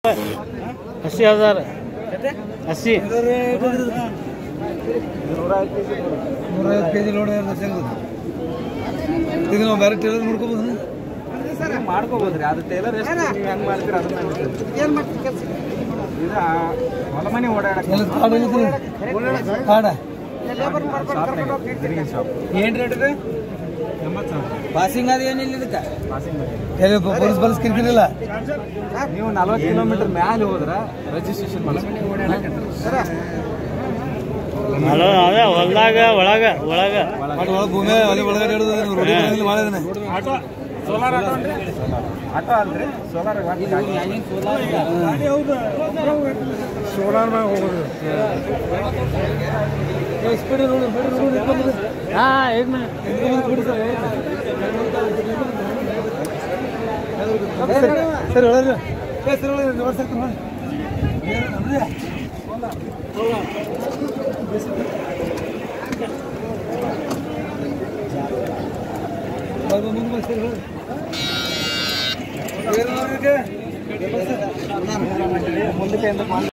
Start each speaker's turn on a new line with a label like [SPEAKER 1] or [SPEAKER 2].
[SPEAKER 1] अस्सी हजार अस्सी
[SPEAKER 2] ನೂರೈವತ್ತು ಕೆ ಜಿ ಲೋಡ್ ಈಗ ನಾವು ಬೇರೆ ಟೇಲರ್ ಮಾಡ್ಕೋಬೋದು
[SPEAKER 3] ಮಾಡ್ಕೋಬೋದ್ರಿ ಅದು ಟೇಲರ್ ಎಷ್ಟು ನೀವು ಹೆಂಗ್ ಮಾಡ್ತೀರ ಅದನ್ನ ಇದು ಹೊಲ ಮನೆ ಓಡಾಡಕ್ಕೆ
[SPEAKER 2] ಎಲ್ಲ ಕಾಡ್ ಎಲ್ಲಿದೆ ಕಾಡ
[SPEAKER 3] ಏನ್ ರೇಟ್ ಇದೆ ಎಂಬತ್ತು ಸಾವಿರ
[SPEAKER 2] ಪಾಸಿಂಗ್ ಅದು ಏನಿಲ್ಲ ಇದಕ್ಕೆ
[SPEAKER 3] ಪಾಸಿಂಗ್
[SPEAKER 2] ಎಲ್ಲಿ ಪೊಲೀಸ್ ಬಲ್ಸ್ ಕಿರಿಕಿರಿಲ್ಲ
[SPEAKER 3] ನೀವು ನಲ್ವತ್ತು ಕಿಲೋಮೀಟರ್ ಮ್ಯಾಲೆ ಹೋದ್ರ ರಿಜಿಸ್ಟ್ರೇಷನ್
[SPEAKER 1] ಹಲೋ ಅದೇ ಹೊಲ್ದಾಗ ಒಳಗ ಒಳಗ
[SPEAKER 2] ಒಟ್ಟು ಒಳಗೆ ಭೂಮಿ ಅಲ್ಲಿ ಒಳಗಡೆ ಇಡೋದು ರೋಡಿ ಮಾಡಿದಾನೆ
[SPEAKER 3] ಆಟೋ ಸೋಲಾರ್ ಆಟೋ ಅಂದ್ರೆ ಆಟೋ ಅಲ್ರಿ ಸೋಲಾರ್ ಸೋಲಾರ್ ಮ್ಯಾಗ ಹೋಗೋದು
[SPEAKER 2] ಸ್ಪೀಡ್ ನೋಡಿ ನೋಡಿ ನೋಡಿ
[SPEAKER 1] ಹಾ एक मिनट
[SPEAKER 2] ಸರಿ ಒಳಗೆ ಏ ಸರಿ ಒಳಗೆ ನೋಡಿ ಸರ್ ನೋಡಿ
[SPEAKER 3] ಮುಂದಕ್ಕೆ